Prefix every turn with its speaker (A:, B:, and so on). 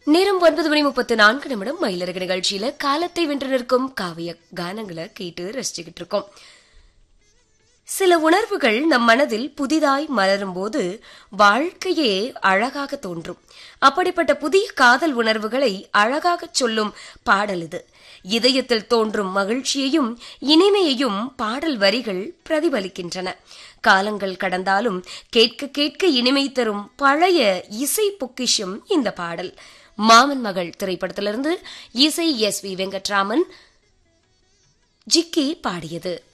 A: நேரம் ஒன்பது மணி முப்பத்து நான்கு நிமிடம் மயிலரகு நிகழ்ச்சியில காலத்தை வென்று நிற்கும் காவிய கானங்களை கேட்டு ரசிச்சுக்கிட்டு இருக்கோம் சில உணர்வுகள் நம் மனதில் புதிதாய் மலரும் போது வாழ்க்கையே அழகாக தோன்றும் அப்படிப்பட்ட புதிய காதல் உணர்வுகளை அழகாகச் சொல்லும் பாடல் இது இதயத்தில் தோன்றும் மகிழ்ச்சியையும் இனிமையையும் பாடல் வரிகள் பிரதிபலிக்கின்றன காலங்கள் கடந்தாலும் கேட்க கேட்க இனிமை தரும் பழைய இசை பொக்கிஷம் இந்த பாடல் மாமன் மகள் திரைப்படத்திலிருந்து இசை எஸ் வி வெங்கட்ராமன் ஜிக்கி பாடியது